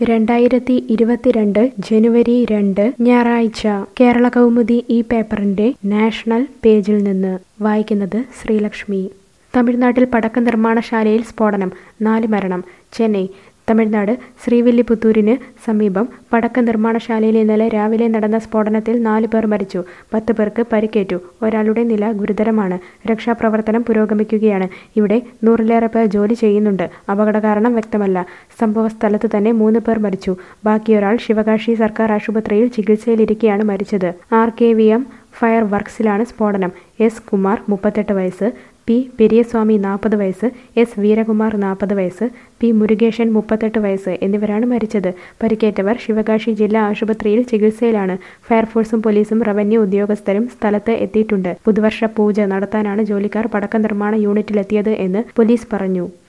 രണ്ടായിരത്തി ഇരുപത്തിരണ്ട് ജനുവരി രണ്ട് ഞായറാഴ്ച കേരള കൗമുദി ഈ പേപ്പറിന്റെ നാഷണൽ പേജിൽ നിന്ന് വായിക്കുന്നത് ശ്രീലക്ഷ്മി തമിഴ്നാട്ടിൽ പടക്ക നിർമ്മാണശാലയിൽ സ്ഫോടനം നാല് മരണം ചെന്നൈ തമിഴ്നാട് ശ്രീവില്ലിപുത്തൂരിന് സമീപം പടക്ക നിർമ്മാണശാലയിൽ ഇന്നലെ രാവിലെ നടന്ന സ്ഫോടനത്തിൽ നാല് പേർ മരിച്ചു പത്ത് പേർക്ക് പരിക്കേറ്റു ഒരാളുടെ നില ഗുരുതരമാണ് രക്ഷാപ്രവർത്തനം പുരോഗമിക്കുകയാണ് ഇവിടെ നൂറിലേറെ പേർ ജോലി ചെയ്യുന്നുണ്ട് അപകട കാരണം വ്യക്തമല്ല സംഭവ സ്ഥലത്ത് തന്നെ മൂന്ന് പേർ മരിച്ചു ബാക്കിയൊരാൾ ശിവകാശി സർക്കാർ ആശുപത്രിയിൽ ചികിത്സയിലിരിക്കെയാണ് മരിച്ചത് R K V M fire വർക്സിലാണ് സ്ഫോടനം എസ് കുമാർ മുപ്പത്തെട്ട് വയസ്സ് പി പെരിയസ്വാമി നാൽപ്പത് വയസ്സ് എസ് വീരകുമാർ നാൽപ്പത് വയസ്സ് പി മുരുകേശൻ മുപ്പത്തെട്ട് വയസ്സ് എന്നിവരാണ് മരിച്ചത് പരിക്കേറ്റവർ ശിവകാശി ജില്ലാ ആശുപത്രിയിൽ ചികിത്സയിലാണ് ഫയർഫോഴ്സും പോലീസും റവന്യൂ ഉദ്യോഗസ്ഥരും സ്ഥലത്ത് എത്തിയിട്ടുണ്ട് പുതുവർഷ പൂജ നടത്താനാണ് ജോലിക്കാർ പടക്ക നിർമ്മാണ യൂണിറ്റിലെത്തിയത് എന്ന് പോലീസ് പറഞ്ഞു